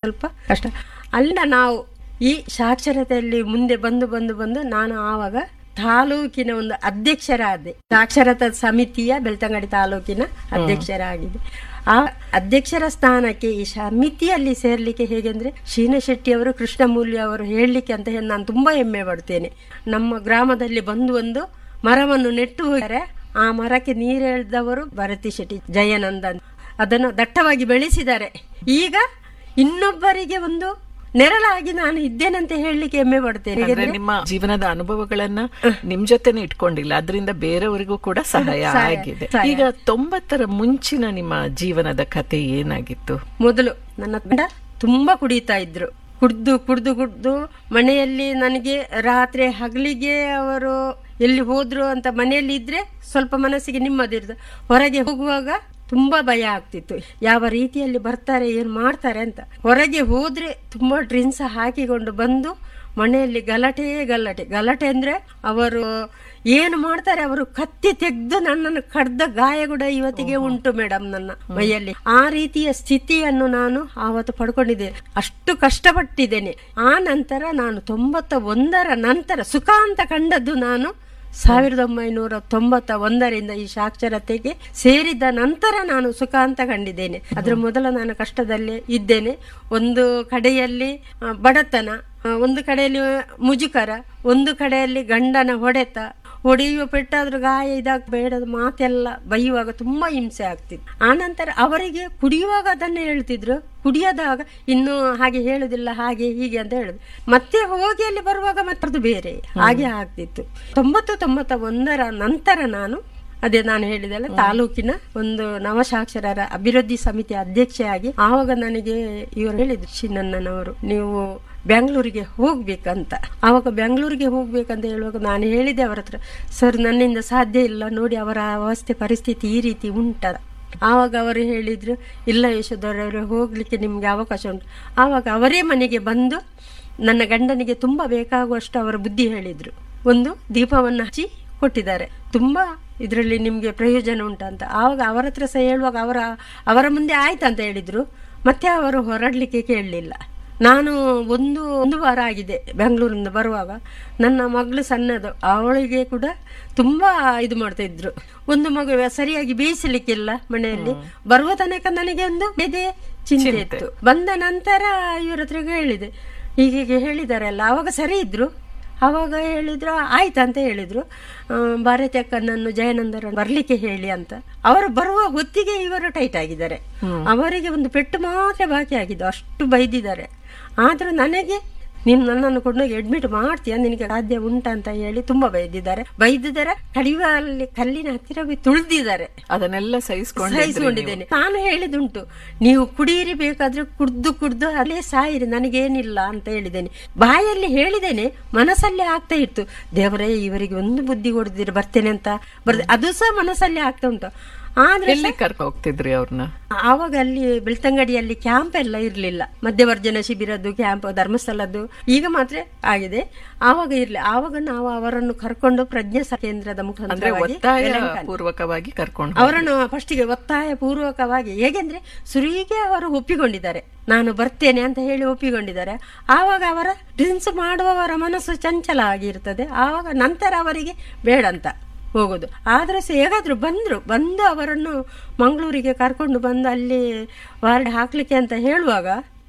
ಸ್ವಲ್ಪ ಕಷ್ಟ ಅಲ್ಲ ನಾವು ಈ ಸಾಕ್ಷರತೆಯಲ್ಲಿ ಮುಂದೆ ಬಂದು ಬಂದು ಬಂದು ನಾನು ಆವಾಗ ತಾಲೂಕಿನ ಒಂದು ಅಧ್ಯಕ್ಷರಾದೆ ಸಾಕ್ಷರತಾ ಸಮಿತಿಯ ಬೆಳ್ತಂಗಡಿ ತಾಲೂಕಿನ ಅಧ್ಯಕ್ಷರಾಗಿದೆ ಆ ಅಧ್ಯಕ್ಷರ ಸ್ಥಾನಕ್ಕೆ ಈ ಸಮಿತಿಯಲ್ಲಿ ಸೇರ್ಲಿಕ್ಕೆ ಹೇಗೆಂದ್ರೆ ಶೀನಶೆಟ್ಟಿ ಅವರು ಕೃಷ್ಣಮೂಲ್ಯ ಅವರು ಹೇಳಲಿಕ್ಕೆ ಅಂತ ಹೇಳಿ ನಾನು ತುಂಬಾ ಹೆಮ್ಮೆ ಪಡ್ತೇನೆ ನಮ್ಮ ಗ್ರಾಮದಲ್ಲಿ ಬಂದು ಒಂದು ಮರವನ್ನು ನೆಟ್ಟು ಹೋದರೆ ಆ ಮರಕ್ಕೆ ನೀರೆಳೆದವರು ಭರತಿ ಶೆಟ್ಟಿ ಜಯನಂದನ್ ಅದನ್ನು ದಟ್ಟವಾಗಿ ಬೆಳೆಸಿದ್ದಾರೆ ಈಗ ಇನ್ನೊಬ್ಬರಿಗೆ ಒಂದು ನೆರಳಾಗಿ ನಾನು ಇದ್ದೇನಂತ ಹೇಳಲಿಕ್ಕೆ ಹೆಮ್ಮೆ ಪಡ್ತೇನೆ ಅಂದ್ರೆ ನಿಮ್ಮ ಜೀವನದ ಅನುಭವಗಳನ್ನ ನಿಮ್ ಜೊತೆನೆ ಇಟ್ಕೊಂಡಿಲ್ಲ ಅದರಿಂದ ಬೇರೆಯವರಿಗೂ ಕೂಡ ಸಹಾಯ ಆಗಿದೆ ಈಗ ತೊಂಬತ್ತರ ಮುಂಚಿನ ನಿಮ್ಮ ಜೀವನದ ಕತೆ ಏನಾಗಿತ್ತು ಮೊದಲು ನನ್ನ ತಂಡ ತುಂಬಾ ಕುಡಿತಾ ಇದ್ರು ಕುಡ್ದು ಕುಡ್ದು ಕುಡ್ದು ಮನೆಯಲ್ಲಿ ನನಗೆ ರಾತ್ರಿ ಹಗಲಿಗೆ ಅವರು ಎಲ್ಲಿ ಹೋದ್ರು ಅಂತ ಮನೆಯಲ್ಲಿ ಇದ್ರೆ ಸ್ವಲ್ಪ ಮನಸ್ಸಿಗೆ ನೆಮ್ಮದಿರ್ತದೆ ಹೊರಗೆ ಹೋಗುವಾಗ ತುಂಬಾ ಭಯ ಆಗ್ತಿತ್ತು ಯಾವ ರೀತಿಯಲ್ಲಿ ಬರ್ತಾರೆ ಏನ್ ಮಾಡ್ತಾರೆ ಅಂತ ಹೊರಗೆ ಹೋದ್ರೆ ತುಂಬಾ ಡ್ರಿಂಕ್ಸ್ ಹಾಕಿಕೊಂಡು ಬಂದು ಮನೆಯಲ್ಲಿ ಗಲಾಟೆ ಗಲಾಟೆ ಗಲಾಟೆ ಅಂದ್ರೆ ಅವರು ಏನು ಮಾಡ್ತಾರೆ ಅವರು ಕತ್ತಿ ತೆಗೆದು ನನ್ನನ್ನು ಕಡ್ದ ಗಾಯ ಕೂಡ ಇವತ್ತಿಗೆ ಉಂಟು ಮೇಡಮ್ ನನ್ನ ಮೈಯಲ್ಲಿ ಆ ರೀತಿಯ ಸ್ಥಿತಿಯನ್ನು ನಾನು ಆವತ್ತು ಪಡ್ಕೊಂಡಿದ್ದೇನೆ ಅಷ್ಟು ಕಷ್ಟಪಟ್ಟಿದ್ದೇನೆ ಆ ನಂತರ ನಾನು ತೊಂಬತ್ತ ಒಂದರ ನಂತರ ಸುಖ ಅಂತ ಕಂಡದ್ದು ನಾನು ಸಾವಿರದ ಒಂಬೈನೂರ ತೊಂಬತ್ತ ಒಂದರಿಂದ ಈ ಸಾಕ್ಷರತೆಗೆ ಸೇರಿದ ನಂತರ ನಾನು ಸುಖ ಅಂತ ಕಂಡಿದ್ದೇನೆ ಅದರ ಮೊದಲ ನಾನು ಕಷ್ಟದಲ್ಲೇ ಇದ್ದೇನೆ ಒಂದು ಕಡೆಯಲ್ಲಿ ಆ, ಬಡತನ ಆ, ಒಂದು ಕಡೆಯಲ್ಲಿ ಮುಜುಕರ ಒಂದು ಕಡೆಯಲ್ಲಿ ಗಂಡನ ಹೊಡೆತ ಹೊಡೆಯುವ ಪೆಟ್ಟಾದ್ರೂ ಗಾಯ ಇದಾಗ ಬೇಡದ ಮಾತೆಲ್ಲ ಬೈಯುವಾಗ ತುಂಬಾ ಹಿಂಸೆ ಆಗ್ತಿತ್ತು ಆನಂತರ ಅವರಿಗೆ ಕುಡಿಯುವಾಗ ಅದನ್ನೇ ಹೇಳ್ತಿದ್ರು ಕುಡಿಯದಾಗ ಇನ್ನು ಹಾಗೆ ಹೇಳುದಿಲ್ಲ ಹಾಗೆ ಹೀಗೆ ಅಂತ ಹೇಳುದು ಮತ್ತೆ ಹೋಗಿ ಅಲ್ಲಿ ಬರುವಾಗ ಮತ್ತದು ಬೇರೆ ಹಾಗೆ ಆಗ್ತಿತ್ತು ತೊಂಬತ್ತು ತೊಂಬತ್ತ ಒಂದರ ನಂತರ ನಾನು ಅದೇ ನಾನು ಹೇಳಿದೆಲ್ಲ ತಾಲೂಕಿನ ಒಂದು ನವಸಾಕ್ಷರರ ಅಭಿವೃದ್ಧಿ ಸಮಿತಿ ಅಧ್ಯಕ್ಷೆಯಾಗಿ ಆವಾಗ ನನಗೆ ಇವರು ಹೇಳಿದ್ರು ಚಿನ್ನಣ್ಣನವರು ನೀವು ಬ್ಯಾಂಗ್ಳೂರಿಗೆ ಹೋಗ್ಬೇಕಂತ ಆವಾಗ ಬ್ಯಾಂಗ್ಳೂರಿಗೆ ಹೋಗ್ಬೇಕಂತ ಹೇಳುವಾಗ ನಾನು ಹೇಳಿದೆ ಅವರ ಹತ್ರ ಸರ್ ನನ್ನಿಂದ ಸಾಧ್ಯ ಇಲ್ಲ ನೋಡಿ ಅವರ ಅವಸ್ಥೆ ಪರಿಸ್ಥಿತಿ ಈ ರೀತಿ ಉಂಟ ಆವಾಗ ಅವರು ಹೇಳಿದ್ರು ಇಲ್ಲ ಯಶೋಧರವರು ಹೋಗ್ಲಿಕ್ಕೆ ನಿಮ್ಗೆ ಅವಕಾಶ ಉಂಟು ಆವಾಗ ಅವರೇ ಮನೆಗೆ ಬಂದು ನನ್ನ ಗಂಡನಿಗೆ ತುಂಬಾ ಬೇಕಾಗುವಷ್ಟು ಅವರ ಬುದ್ಧಿ ಹೇಳಿದ್ರು ಒಂದು ದೀಪವನ್ನು ಹಚ್ಚಿ ಕೊಟ್ಟಿದ್ದಾರೆ ತುಂಬಾ ಇದರಲ್ಲಿ ನಿಮ್ಗೆ ಪ್ರಯೋಜನ ಉಂಟಂತ ಆವಾಗ ಅವರ ಹತ್ರ ಸಹ ಹೇಳುವಾಗ ಅವರ ಅವರ ಮುಂದೆ ಆಯ್ತಂತ ಹೇಳಿದ್ರು ಮತ್ತೆ ಅವರು ಹೊರಡ್ಲಿಕ್ಕೆ ಕೇಳಲಿಲ್ಲ ನಾನು ಒಂದು ಒಂದು ವಾರ ಆಗಿದೆ ಬೆಂಗಳೂರಿಂದ ಬರುವಾಗ ನನ್ನ ಮಗಳು ಸಣ್ಣದು ಅವಳಿಗೆ ಕೂಡ ತುಂಬಾ ಇದು ಮಾಡ್ತಾ ಇದ್ರು ಒಂದು ಮಗು ಸರಿಯಾಗಿ ಬೇಯಿಸಲಿಕ್ಕಿಲ್ಲ ಮನೆಯಲ್ಲಿ ಬರುವ ತನಕ ನನಗೆ ಒಂದು ಬೇದೆ ಚಿಂತೆ ಇತ್ತು ಬಂದ ನಂತರ ಇವ್ರ ಹತ್ರ ಹೇಳಿದೆ ಹೀಗೆ ಹೇಳಿದಾರಲ್ಲ ಅವಾಗ ಸರಿ ಇದ್ರು ಅವಾಗ ಹೇಳಿದ್ರು ಆಯ್ತಂತ ಹೇಳಿದ್ರು ಆ, ಭಾರತಿ ಅಕ್ಕನನ್ನು ಜಯನಂದರ ಬರ್ಲಿಕ್ಕೆ ಹೇಳಿ ಅಂತ ಅವರು ಬರುವ ಹೊತ್ತಿಗೆ ಇವರು ಟೈಟ್ ಆಗಿದ್ದಾರೆ ಅವರಿಗೆ ಒಂದು ಪೆಟ್ಟು ಮಾತ್ರ ಬಾಕಿ ಆಗಿದೆ ಅಷ್ಟು ಬೈದಿದ್ದಾರೆ ಆದ್ರೂ ನನಗೆ ನೀನು ನನ್ನನ್ನು ಕೊಂಡೋಗಿ ಅಡ್ಮಿಟ್ ಮಾಡ್ತೀಯ ನಿನಗೆ ಸಾಧ್ಯ ಉಂಟಾ ಅಂತ ಹೇಳಿ ತುಂಬಾ ಬೈದಿದ್ದಾರೆ ಬೈದಿದ್ದಾರೆ ಕಡಿವಲ್ಲಿ ಕಲ್ಲಿನ ಹತ್ತಿರ ಹೋಗಿ ತುಳಿದಿದ್ದಾರೆ ಅದನ್ನೆಲ್ಲ ಸಹಿಸ್ಕೊಂಡು ಸಹಿಸಿಕೊಂಡಿದ್ದೇನೆ ನಾನು ಹೇಳಿದುಂಟು ನೀವು ಕುಡಿಯಿರಿ ಬೇಕಾದ್ರೆ ಕುಡ್ದು ಕುಡ್ದು ಅಲ್ಲೇ ಸಾಯಿರಿ ನನಗೇನಿಲ್ಲ ಅಂತ ಹೇಳಿದ್ದೇನೆ ಬಾಯಲ್ಲಿ ಹೇಳಿದ್ದೇನೆ ಮನಸ್ಸಲ್ಲೇ ಆಗ್ತಾ ಇತ್ತು ದೇವರೇ ಇವರಿಗೆ ಒಂದು ಬುದ್ಧಿ ಕೊಡ್ದಿರ ಬರ್ತೇನೆ ಅಂತ ಬರ್ದೆ ಅದು ಸಹ ಮನಸ್ಸಲ್ಲೇ ಆಗ್ತಾ ಉಂಟು ಆದ್ರೆ ಎಲ್ಲಿ ಕರ್ಕ ಹೋಗ್ತಿದ್ರಿ ಅವ್ರನ್ನ ಆವಾಗ ಅಲ್ಲಿ ಬೆಳ್ತಂಗಡಿಯಲ್ಲಿ ಕ್ಯಾಂಪ್ ಎಲ್ಲ ಇರಲಿಲ್ಲ ಮಧ್ಯವರ್ಜನ ಶಿಬಿರದ್ದು ಕ್ಯಾಂಪ್ ಧರ್ಮಸ್ಥಳದ್ದು ಈಗ ಮಾತ್ರ ಆಗಿದೆ ಆವಾಗ ಇರ್ಲಿ ಆವಾಗ ನಾವು ಅವರನ್ನು ಕರ್ಕೊಂಡು ಪ್ರಜ್ಞಾ ಸ- ಕೇಂದ್ರದ ಅಂದ್ರೆ ಮುಖಾಂತರವಾಗಿ ಒತ್ತಾಯ ವೆಲಂಕನ್- ಪೂರ್ವಕವಾಗಿ ಕರ್ಕೊಂಡು ಅವರನ್ನು ಫಸ್ಟಿಗೆ ಒತ್ತಾಯ ಪೂರ್ವಕವಾಗಿ ಹೇಗೆಂದ್ರೆ ಸುರಿಗೆ ಅವರು ಒಪ್ಪಿಕೊಂಡಿದ್ದಾರೆ ನಾನು ಬರ್ತೇನೆ ಅಂತ ಹೇಳಿ ಒಪ್ಪಿಕೊಂಡಿದ್ದಾರೆ ಆವಾಗ ಅವರ ಡ್ರಿಂಕ್ಸ್ ಮಾಡುವವರ ಮನಸ್ಸು ಚಂಚಲ ಆಗಿರ್ತದೆ ಆವಾಗ ನಂತರ ಅವರಿಗೆ ಬೇಡಂತ ಹೋಗೋದು ಆದ್ರೆ ಸಹ ಹೇಗಾದ್ರು ಬಂದ್ರು ಬಂದು ಅವರನ್ನು ಮಂಗಳೂರಿಗೆ ಕರ್ಕೊಂಡು ಬಂದು ಅಲ್ಲಿ ವಾರ್ಡ್ ಹಾಕ್ಲಿಕ್ಕೆ ಅಂತ ಹೇಳುವಾಗ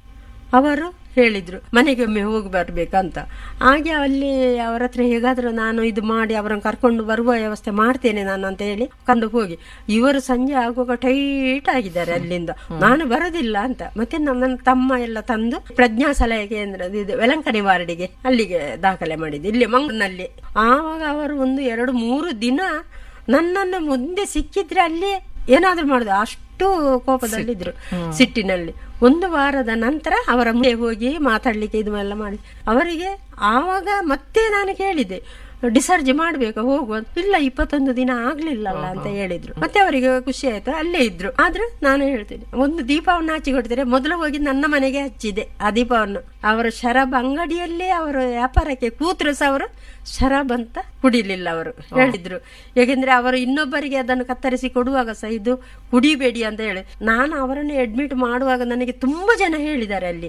ಅವರು ಹೇಳಿದ್ರು ಮನೆಗೆ ಒಮ್ಮೆ ಹೋಗಿ ಬರ್ಬೇಕಂತ ಹಾಗೆ ಅಲ್ಲಿ ಅವರ ಹತ್ರ ಹೇಗಾದ್ರೂ ನಾನು ಇದು ಮಾಡಿ ಅವರನ್ನು ಕರ್ಕೊಂಡು ಬರುವ ವ್ಯವಸ್ಥೆ ಮಾಡ್ತೇನೆ ನಾನು ಅಂತ ಹೇಳಿ ಕಂಡು ಹೋಗಿ ಇವರು ಸಂಜೆ ಆಗುವಾಗ ಟೈಟ್ ಆಗಿದ್ದಾರೆ ಅಲ್ಲಿಂದ ನಾನು ಬರೋದಿಲ್ಲ ಅಂತ ಮತ್ತೆ ನನ್ನ ತಮ್ಮ ಎಲ್ಲ ತಂದು ಪ್ರಜ್ಞಾ ಸಲಹೆ ಕೇಂದ್ರ ಇದು ವೆಲಂಕಣಿ ವಾರ್ಡಿಗೆ ಅಲ್ಲಿಗೆ ದಾಖಲೆ ಮಾಡಿದ್ದು ಇಲ್ಲಿ ಮಂಗಳೂರಿನಲ್ಲಿ ಆವಾಗ ಅವರು ಒಂದು ಎರಡು ಮೂರು ದಿನ ನನ್ನನ್ನು ಮುಂದೆ ಸಿಕ್ಕಿದ್ರೆ ಅಲ್ಲಿ ಏನಾದ್ರೂ ಮಾಡುದು ಅಷ್ಟು ಕೋಪದಲ್ಲಿದ್ರು ಸಿಟ್ಟಿನಲ್ಲಿ ಒಂದು ವಾರದ ನಂತರ ಅವರ ಮುಂದೆ ಹೋಗಿ ಮಾತಾಡ್ಲಿಕ್ಕೆ ಇದು ಎಲ್ಲ ಮಾಡಿ ಅವರಿಗೆ ಆವಾಗ ಮತ್ತೆ ನಾನು ಕೇಳಿದೆ ಡಿಸ್ಚಾರ್ಜ್ ಮಾಡ್ಬೇಕಾ ಹೋಗುವ ಇಲ್ಲ ಇಪ್ಪತ್ತೊಂದು ದಿನ ಆಗ್ಲಿಲ್ಲಲ್ಲ ಅಂತ ಹೇಳಿದ್ರು ಮತ್ತೆ ಅವರಿಗೆ ಖುಷಿ ಆಯ್ತು ಅಲ್ಲೇ ಇದ್ರು ಆದ್ರೆ ನಾನು ಹೇಳ್ತೇನೆ ಒಂದು ದೀಪವನ್ನು ಹಚ್ಚಿ ಕೊಡ್ತಾರೆ ಮೊದಲು ಹೋಗಿ ನನ್ನ ಮನೆಗೆ ಹಚ್ಚಿದೆ ಆ ದೀಪವನ್ನು ಅವರ ಶರಾಬ್ ಅಂಗಡಿಯಲ್ಲೇ ಅವರ ವ್ಯಾಪಾರಕ್ಕೆ ಕೂತ್ರು ಸಹ ಅವರು ಶರಾಬ್ ಅಂತ ಕುಡಿಲಿಲ್ಲ ಅವರು ಹೇಳಿದ್ರು ಯಾಕೆಂದ್ರೆ ಅವರು ಇನ್ನೊಬ್ಬರಿಗೆ ಅದನ್ನು ಕತ್ತರಿಸಿ ಕೊಡುವಾಗ ಸಹ ಇದು ಕುಡಿಬೇಡಿ ಅಂತ ಹೇಳಿ ನಾನು ಅವರನ್ನು ಅಡ್ಮಿಟ್ ಮಾಡುವಾಗ ನನಗೆ ತುಂಬಾ ಜನ ಹೇಳಿದ್ದಾರೆ ಅಲ್ಲಿ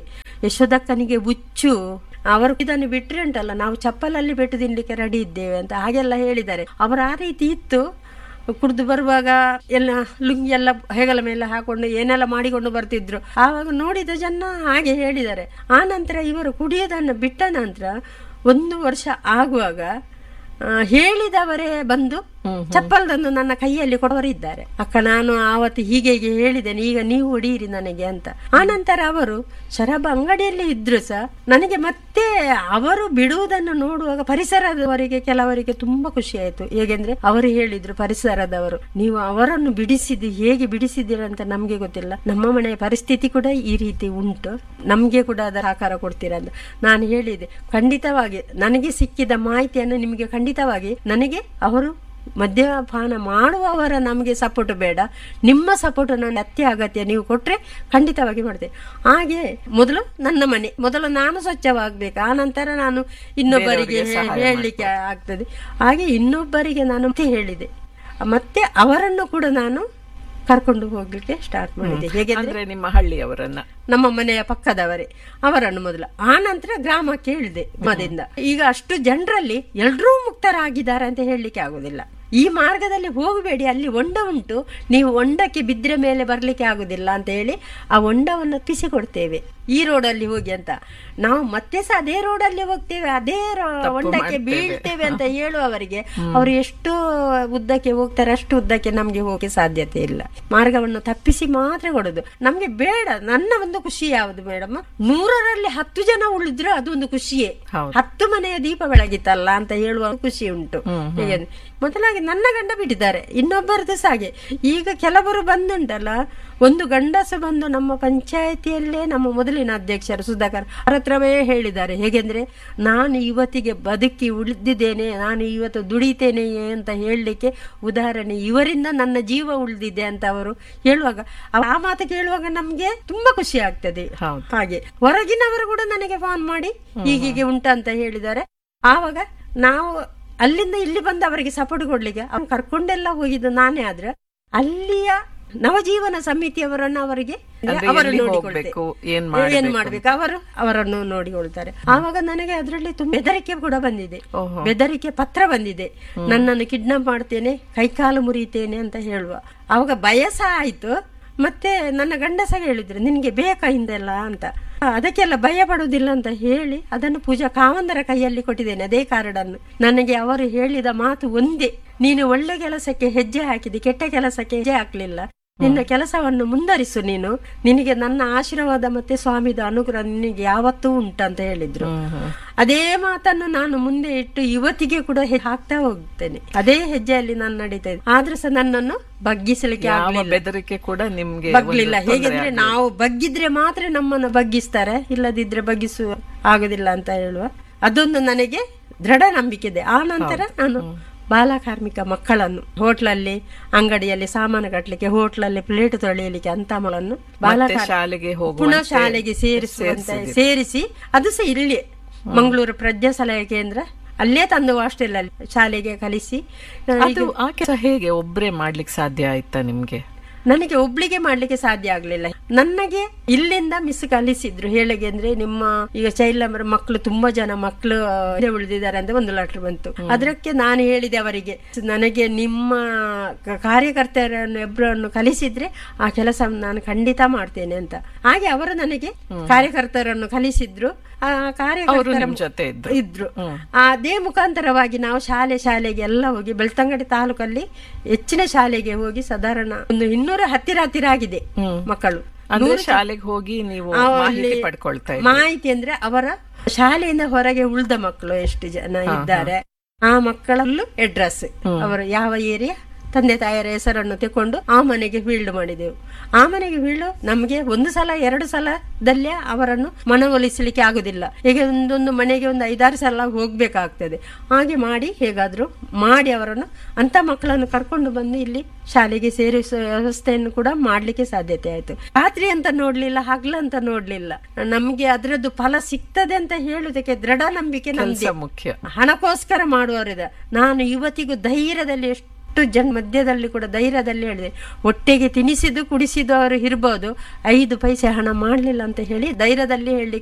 ಯಶೋದಕ್ಕನಿಗೆ ಹುಚ್ಚು ಅವರು ಇದನ್ನು ಬಿಟ್ರೆ ಉಂಟಲ್ಲ ನಾವು ಚಪ್ಪಲಲ್ಲಿ ಬೆಟ್ಟು ತಿನ್ಲಿಕ್ಕೆ ರೆಡಿ ಇದ್ದೇವೆ ಅಂತ ಹಾಗೆಲ್ಲ ಹೇಳಿದ್ದಾರೆ ಅವರು ಆ ರೀತಿ ಇತ್ತು ಕುಡಿದು ಬರುವಾಗ ಎಲ್ಲ ಲುಂಗಿ ಎಲ್ಲ ಹೆಗಲ ಮೇಲೆ ಹಾಕೊಂಡು ಏನೆಲ್ಲ ಮಾಡಿಕೊಂಡು ಬರ್ತಿದ್ರು ಆವಾಗ ನೋಡಿದ ಜನ ಹಾಗೆ ಹೇಳಿದ್ದಾರೆ ಆ ನಂತರ ಇವರು ಕುಡಿಯೋದನ್ನು ಬಿಟ್ಟ ನಂತರ ಒಂದು ವರ್ಷ ಆಗುವಾಗ ಆ, ಹೇಳಿದವರೇ ಬಂದು ಚಪ್ಪಲ್ದನ್ನು ನನ್ನ ಕೈಯಲ್ಲಿ ಕೊಡವರಿದ್ದಾರೆ ಅಕ್ಕ ನಾನು ಆವತ್ತು ಹೀಗೆ ಹೀಗೆ ಹೇಳಿದ್ದೇನೆ ಈಗ ನೀವು ಹೊಡೀರಿ ನನಗೆ ಅಂತ ಆನಂತರ ಅವರು ಶರಾಬ ಅಂಗಡಿಯಲ್ಲಿ ಇದ್ರು ಸಹ ನನಗೆ ಮತ್ತೆ ಅವರು ಬಿಡುವುದನ್ನು ನೋಡುವಾಗ ಪರಿಸರದವರಿಗೆ ಕೆಲವರಿಗೆ ತುಂಬಾ ಖುಷಿ ಆಯ್ತು ಹೇಗೆಂದ್ರೆ ಅವರು ಹೇಳಿದ್ರು ಪರಿಸರದವರು ನೀವು ಅವರನ್ನು ಬಿಡಿಸಿದ್ದು ಹೇಗೆ ಬಿಡಿಸಿದ್ದೀರ ಅಂತ ನಮ್ಗೆ ಗೊತ್ತಿಲ್ಲ ನಮ್ಮ ಮನೆಯ ಪರಿಸ್ಥಿತಿ ಕೂಡ ಈ ರೀತಿ ಉಂಟು ನಮ್ಗೆ ಕೂಡ ಅದರ ಆಕಾರ ಕೊಡ್ತೀರಾ ಅಂತ ನಾನು ಹೇಳಿದೆ ಖಂಡಿತವಾಗಿ ನನಗೆ ಸಿಕ್ಕಿದ ಮಾಹಿತಿಯನ್ನು ನಿಮಗೆ ಖಂಡಿತವಾಗಿ ನನಗೆ ಅವರು ಮದ್ಯಪಾನ ಮಾಡುವವರ ನಮಗೆ ಸಪೋರ್ಟ್ ಬೇಡ ನಿಮ್ಮ ಸಪೋರ್ಟ್ ನನ್ನ ಅತ್ಯ ಅಗತ್ಯ ನೀವು ಕೊಟ್ರೆ ಖಂಡಿತವಾಗಿ ಮಾಡ್ತೇನೆ ಹಾಗೆ ಮೊದಲು ನನ್ನ ಮನೆ ಮೊದಲು ನಾನು ಸ್ವಚ್ಛವಾಗಬೇಕು ಆ ನಂತರ ನಾನು ಇನ್ನೊಬ್ಬರಿಗೆ ಹೇಳಲಿಕ್ಕೆ ಆಗ್ತದೆ ಹಾಗೆ ಇನ್ನೊಬ್ಬರಿಗೆ ನಾನು ಮತ್ತೆ ಹೇಳಿದೆ ಮತ್ತೆ ಅವರನ್ನು ಕೂಡ ನಾನು ಕರ್ಕೊಂಡು ಹೋಗ್ಲಿಕ್ಕೆ ಸ್ಟಾರ್ಟ್ ಮಾಡಿದೆ ಹೇಗೆ ಅಂದ್ರೆ ನಿಮ್ಮ ಹಳ್ಳಿಯವರನ್ನ ನಮ್ಮ ಮನೆಯ ಪಕ್ಕದವರೇ ಅವರನ್ನು ಮೊದಲು ಆ ನಂತರ ಗ್ರಾಮಕ್ಕೆ ಹೇಳಿದೆ ಮದಿಂದ ಈಗ ಅಷ್ಟು ಜನರಲ್ಲಿ ಎಲ್ರೂ ಮುಕ್ತರಾಗಿದ್ದಾರೆ ಅಂತ ಹೇಳಲಿಕ್ಕೆ ಆಗುದಿಲ್ಲ ಈ ಮಾರ್ಗದಲ್ಲಿ ಹೋಗಬೇಡಿ ಅಲ್ಲಿ ಹೊಂಡ ಉಂಟು ನೀವು ಹೊಂಡಕ್ಕೆ ಬಿದ್ದರೆ ಮೇಲೆ ಬರ್ಲಿಕ್ಕೆ ಆಗುದಿಲ್ಲ ಅಂತ ಹೇಳಿ ಆ ಹೊಂಡವನ್ನು ಕೊಡ್ತೇವೆ ಈ ರೋಡಲ್ಲಿ ಹೋಗಿ ಅಂತ ನಾವು ಮತ್ತೆ ಸಹ ಅದೇ ರೋಡಲ್ಲಿ ಹೋಗ್ತೇವೆ ಅದೇ ರೋ- ಹೊಂಡಕ್ಕೆ ಬೀಳ್ತೇವೆ ಅಂತ ಹೇಳುವವರಿಗೆ ಅವರು ಎಷ್ಟು ಉದ್ದಕ್ಕೆ ಹೋಗ್ತಾರೆ ಅಷ್ಟು ಉದ್ದಕ್ಕೆ ನಮ್ಗೆ ಹೋಗಕ್ಕೆ ಸಾಧ್ಯತೆ ಇಲ್ಲ ಮಾರ್ಗವನ್ನು ತಪ್ಪಿಸಿ ಮಾತ್ರ ಕೊಡುದು ನಮ್ಗೆ ಬೇಡ ನನ್ನ ಒಂದು ಖುಷಿ ಯಾವುದು ಮೇಡಮ್ ನೂರರಲ್ಲಿ ಹತ್ತು ಜನ ಉಳಿದ್ರು ಅದು ಒಂದು ಖುಷಿಯೇ ಹೌದು. ಹತ್ತು ಮನೆಯ ದೀಪ ಬೆಳಗಿತ್ತಲ್ಲ ಅಂತ ಹೇಳುವ ಖುಷಿ ಉಂಟು ಹೇಗೆ ಮೊದಲಾಗಿ ನನ್ನ ಗಂಡ ಬಿಟ್ಟಿದ್ದಾರೆ ಇನ್ನೊಬ್ಬರದ್ದು ಸಹ ಹಾಗೆ ಈಗ ಕೆಲವರು ಬಂದುಂಟಲ್ಲ ಒಂದು ಗಂಡಸು ಬಂದು ನಮ್ಮ ಪಂಚಾಯತಿಯಲ್ಲೇ ನಮ್ಮ ಮೊದಲಿನ ಅಧ್ಯಕ್ಷರು ಸುಧಾಕರ್ ಅವ್ರ ಹತ್ರವೇ ಹೇಳಿದ್ದಾರೆ ಹೇಗೆಂದ್ರೆ ನಾನು ಇವತ್ತಿಗೆ ಬದುಕಿ ಉಳಿದಿದ್ದೇನೆ ನಾನು ಇವತ್ತು ದುಡಿತೇನೆಯೇ ಅಂತ ಹೇಳಲಿಕ್ಕೆ ಉದಾಹರಣೆ ಇವರಿಂದ ನನ್ನ ಜೀವ ಉಳಿದಿದೆ ಅಂತ ಅವರು ಹೇಳುವಾಗ ಆ ಮಾತು ಕೇಳುವಾಗ ನಮ್ಗೆ ತುಂಬಾ ಖುಷಿ ಆಗ್ತದೆ ಹೌದು. ಹಾಗೆ ಹೊರಗಿನವರು ಕೂಡ ನನಗೆ ಫೋನ್ ಮಾಡಿ ಹೀಗೀಗೆ ಉಂಟ ಅಂತ ಹೇಳಿದ್ದಾರೆ ಆವಾಗ ನಾವು ಅಲ್ಲಿಂದ ಇಲ್ಲಿ ಬಂದು ಅವರಿಗೆ ಸಪೋರ್ಟ್ ಕೊಡ್ಲಿಕ್ಕೆ ಅವ್ರು ಕರ್ಕೊಂಡೆಲ್ಲ ಹೋಗಿದ್ದು ನಾನೇ ಆದ್ರೆ ಅಲ್ಲಿಯ ನವಜೀವನ ಸಮಿತಿಯವರನ್ನು ಅವರಿಗೆ ಅಂದ್ರೆ ಅವರು ಎಲ್ಲಿ ನೋಡಿಕೊಳ್ತಾರೆ ಹೋಗ್ಬೇಕು, ಏನ್ ಏನ್ ಮಾಡ್ಬೇಕು ಅವರು ಅವರನ್ನು ನೋಡಿಕೊಳ್ತಾರೆ ಆವಾಗ ನನಗೆ ಅದರಲ್ಲಿ ತುಂಬಾ ಬೆದರಿಕೆ ಕೂಡ ಬಂದಿದೆ ಓಹೋ. ಬೆದರಿಕೆ ಪತ್ರ ಬಂದಿದೆ ನನ್ನನ್ನು ಕಿಡ್ನಾಪ್ ಮಾಡ್ತೇನೆ ಕೈಕಾಲು ಮುರಿತೇನೆ ಅಂತ ಹೇಳುವ ಆವಾಗ ಭಯ ಸಹ ಆಯ್ತು ಮತ್ತೆ ನನ್ನ ಗಂಡ ಸಹ ಹೇಳಿದ್ರು ನಿನ್ಗೆ ಬೇಕಾ ಹಿಂದೆಲ್ಲ ಅಂತ ಆ, ಅದಕ್ಕೆಲ್ಲ ಭಯ ಪಡುವುದಿಲ್ಲ ಅಂತ ಹೇಳಿ ಅದನ್ನು ಪೂಜಾ ಕಾವಂದರ ಕೈಯಲ್ಲಿ ಕೊಟ್ಟಿದ್ದೇನೆ ಅದೇ ಕಾರ್ಡನ್ನು ನನಗೆ ಅವರು ಹೇಳಿದ ಮಾತು ಒಂದೇ ನೀನು ಒಳ್ಳೆ ಕೆಲಸಕ್ಕೆ ಹೆಜ್ಜೆ ಹಾಕಿದೆ ಕೆಟ್ಟ ಕೆಲಸಕ್ಕೆ ಹೆಜ್ಜೆ ಹಾಕ್ಲಿಲ್ಲ ನಿನ್ನ ಕೆಲಸವನ್ನು ಮುಂದರಿಸು ನೀನು ನಿನಗೆ ನನ್ನ ಆಶೀರ್ವಾದ ಮತ್ತೆ ಸ್ವಾಮಿದ ಅನುಗ್ರಹ ನಿನಗೆ ಯಾವತ್ತೂ ಉಂಟಂತ ಹೇಳಿದ್ರು ಅದೇ ಮಾತನ್ನು ನಾನು ಮುಂದೆ ಇಟ್ಟು ಇವತ್ತಿಗೆ ಕೂಡ ಹೆ- ಹಾಕ್ತಾ ಹೋಗ್ತೇನೆ ಅದೇ ಹೆಜ್ಜೆಯಲ್ಲಿ ನಾನು ನಡೀತಾ ಇದ್ದೆ ಆದ್ರೂ ಸಹ ನನ್ನನ್ನು ಬಗ್ಗಿಸಲಿಕ್ಕೆ ಯಾವ ಆಗ್ಲಿಲ್ಲ ಬೆದರಿಕೆ ಕೂಡ ನಿಮ್ಗೆ ಬಗ್ಲಿಲ್ಲ ಒಂದು ತೊಂದ್ರೆ ಹೇಗೆಂದ್ರೆ ನಾವು ಬಗ್ಗಿದ್ರೆ ಮಾತ್ರ ನಮ್ಮನ್ನು ಬಗ್ಗಿಸ್ತಾರೆ ಇಲ್ಲದಿದ್ರೆ ಬಗ್ಗಿಸು ಆಗುದಿಲ್ಲ ಅಂತ ಹೇಳುವ ಅದೊಂದು ನನಗೆ ದೃಢ ನಂಬಿಕೆ ಇದೆ ಆ ನಂತರ ನಾನು ಬಾಲ ಕಾರ್ಮಿಕ ಮಕ್ಕಳನ್ನು ಹೋಟ್ಲಲ್ಲಿ ಅಂಗಡಿಯಲ್ಲಿ ಸಾಮಾನು ಕಟ್ಟಲಿಕ್ಕೆ ಹೋಟ್ಲಲ್ಲಿ ಪ್ಲೇಟ್ ತೊಳೆಯಲಿಕ್ಕೆ ಅಂತ ಮಕ್ಕಳನ್ನು ಬಾಲ ಮತ್ತೆ ಕಾರ್- ಶಾಲೆಗೆ ಹೋಗುವಂತೆ ಪುನಃ ಶಾಲೆಗೆ ಸೇರಿಸುವಂತೆ ಸೇರಿಸಿ ಅದು ಸಹ ಇಲ್ಲಿ ಮಂಗಳೂರು ಪ್ರಜ್ಞಾ ಸಲಹೆ ಕೇಂದ್ರ ಅಲ್ಲೇ ತಂದು ಹಾಸ್ಟೆಲ್ ಅಲ್ಲಿ ಶಾಲೆಗೆ ಕಲಿಸಿ ಅದು ಆ ಕೆಲಸ ಹೇಗೆ ಒಬ್ರೇ ಮಾಡ್ಲಿಕ್ಕೆ ಸಾಧ್ಯ ಆಯ್ತಾ ನಿಮ್ಗೆ ನನಗೆ ಒಬ್ಳಿಗೆ ಮಾಡ್ಲಿಕ್ಕೆ ಸಾಧ್ಯ ಆಗ್ಲಿಲ್ಲ ನನಗೆ ಇಲ್ಲಿಂದ ಮಿಸ್ ಕಲಿಸಿದ್ರು ಹೇಳಗೆ ಅಂದ್ರೆ ನಿಮ್ಮ ಈಗ ಚೈಲ್ಡ್ ಲೇಬರ್ ಮಕ್ಕಳು ತುಂಬಾ ಜನ ಮಕ್ಕಳು ಉಳಿದಿದ್ದಾರೆ ಅಂತ ಒಂದು ಲೆಟರ್ ಬಂತು ಅದಕ್ಕೆ ನಾನು ಹೇಳಿದೆ ಅವರಿಗೆ ನನಗೆ ನಿಮ್ಮ ಕ- ಕಾರ್ಯಕರ್ತರನ್ನು ಇಬ್ಬರನ್ನು ಕಲಿಸಿದ್ರೆ ಆ ಕೆಲಸ ನಾನು ಖಂಡಿತ ಮಾಡ್ತೇನೆ ಅಂತ ಹಾಗೆ ಅವರು ನನಗೆ ಕಾರ್ಯಕರ್ತರನ್ನು ಕಲಿಸಿದ್ರು ಆ ಅವರು ಕಾರ್ಯಕರ್ತರ ನಿಮ್ ಜೊತೆ ಇದ್ರು ಇದ್ರು ಅದೇ ಮುಖಾಂತರವಾಗಿ ನಾವು ಶಾಲೆ ಶಾಲೆಗೆ ಎಲ್ಲ ಹೋಗಿ ಬೆಳ್ತಂಗಡಿ ತಾಲೂಕಲ್ಲಿ ಹೆಚ್ಚಿನ ಶಾಲೆಗೆ ಹೋಗಿ ಸಾಧಾರಣ ಒಂದು ಇನ್ನೂರ ಹತ್ತಿರ ಹತ್ತಿರ ಆಗಿದೆ ಮಕ್ಕಳು ಅಂದ್ರೆ ಶಾಲೆಗೆ ಹೋಗಿ ನೀವು ಮಾಹಿತಿ ಪಡ್ಕೊಳ್ತಾ ಇದ್ರಿ ಮಾಹಿತಿ ಅಂದ್ರೆ ಅವರ ಶಾಲೆಯಿಂದ ಹೊರಗೆ ಉಳಿದ ಮಕ್ಕಳು ಎಷ್ಟು ಜನ ಇದ್ದಾರೆ ಆ ಮಕ್ಕಳಲ್ಲೂ ಅಡ್ರೆಸ್ ಅವರು ಯಾವ ಏರಿಯಾ ತಂದೆ ತಾಯಿಯರ ಹೆಸರನ್ನು ತಕೊಂಡು ಆ ಮನೆಗೆ ಫೀಲ್ಡ್ ಮಾಡಿದೆವು ಆ ಮನೆಗೆ ಫೀಲ್ಡ್ ನಮಗೆ ಒಂದು ಸಲ ಎರಡು ಸಲದಲ್ಲೇ ಅವರನ್ನು ಮನವೊಲಿಸಲಿಕ್ಕೆ ಆಗುದಿಲ್ಲ ಈಗ ಒಂದೊಂದು ಮನೆಗೆ ಒಂದು ಐದಾರು ಸಲ ಹೋಗ್ಬೇಕಾಗ್ತದೆ ಹಾಗೆ ಮಾಡಿ ಹೇಗಾದ್ರೂ ಮಾಡಿ ಅವರನ್ನು ಅಂತ ಮಕ್ಕಳನ್ನು ಕರ್ಕೊಂಡು ಬಂದು ಇಲ್ಲಿ ಶಾಲೆಗೆ ಸೇರಿಸುವ ವ್ಯವಸ್ಥೆಯನ್ನು ಕೂಡ ಮಾಡ್ಲಿಕ್ಕೆ ಸಾಧ್ಯತೆ ಆಯ್ತು ರಾತ್ರಿ ಅಂತ ನೋಡ್ಲಿಲ್ಲ ಹಗ್ಲಂತ ನೋಡ್ಲಿಲ್ಲ ನಮ್ಗೆ ಅದರದ್ದು ಫಲ ಸಿಗ್ತದೆ ಅಂತ ಹೇಳುದಕ್ಕೆ ದೃಢ ನಂಬಿಕೆ ನಮ್ದೆ ಕೆಲಸ ಮುಖ್ಯ ಹಣಕ್ಕೋಸ್ಕರ ಮಾಡುವವರಿದ ನಾನು ಇವತ್ತಿಗೂ ಧೈರ್ಯದಲ್ಲಿ ಎಷ್ಟು ಜನ ಮಧ್ಯದಲ್ಲಿ ಕೂಡ ಧೈರ್ಯದಲ್ಲಿ ಹೇಳಿದೆ ಹೊಟ್ಟೆಗೆ ತಿನಿಸಿದ್ದು ಕುಡಿಸಿದ್ದು ಅವರು ಇರ್ಬೋದು ಐದು ಪೈಸೆ ಹಣ ಮಾಡಲಿಲ್ಲ ಅಂತ ಹೇಳಿ ಧೈರ್ಯದಲ್ಲಿ ಹೇಳಿ